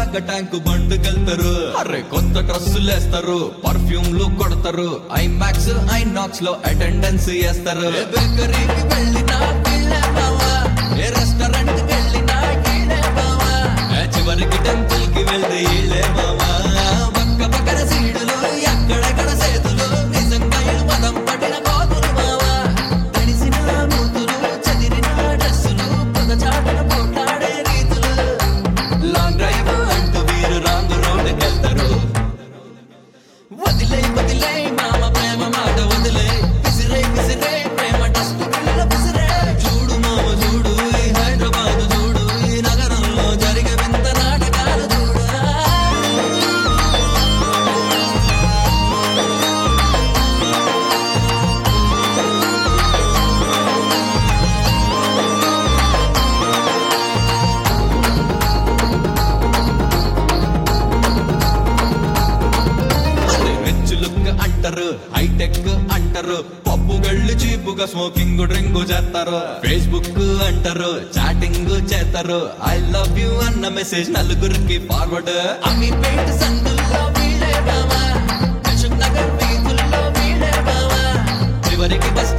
దాకా ట్యాంక్ బండుకెళ్తారు అరే కొత్త డ్రెస్సులు వేస్తారు పర్ఫ్యూమ్లు కొడతారు ఐమాక్స్ ఐనాక్స్ లో అటెండెన్స్ వేస్తారు ఏ బేకరీకి వెళ్ళినా వీళ్ళే బావా ఏ రెస్టారెంట్ కి వెళ్ళినా వీళ్ళే బావా ఏ చివరికి టెంపుల్ కి వెళ్తే వీళ్ళే బావా పక్క పక్కన సీడులు ఎక్కడెక్కడ సేతులు నిజంగా ఇళ్ళు పదం పడిన కోతులు బావా తడిసిన మూతులు చదిరిన డ్రెస్సులు పొద చాటన పోట్లాడే రీతులు లాంగ్ డ్రైవ్ అంటూ వీరు రాంగ్ రోడ్డుకి వెళ్తారు వదిలే వదిలే మామ ప్రేమ మాట వదిలే విసిరే విసిరే ప్రేమ డస్ట్ బిళ్ళ విసిరే చూడు మామ చూడు ఈ హైదరాబాద్ చూడు ఈ నగరంలో జరిగే వింత నాటకాలు చూడు అరే రిచ్ లుక్ అంటారు హైటెక్ అంటారు పప్పు గళ్ళు చీపుగా స్మోకింగ్ డ్రింక్ చేస్తారు ఫేస్బుక్ అంటారు చాటింగ్ చేస్తారు ఐ లవ్ యు అన్న మెసేజ్ నలుగురికి ఫార్వర్డ్ అమీపేట సందుల్లో వీళ్ళే బావా అశోక్ నగర్ వీధుల్లో వీళ్ళే బావా చివరికి బస్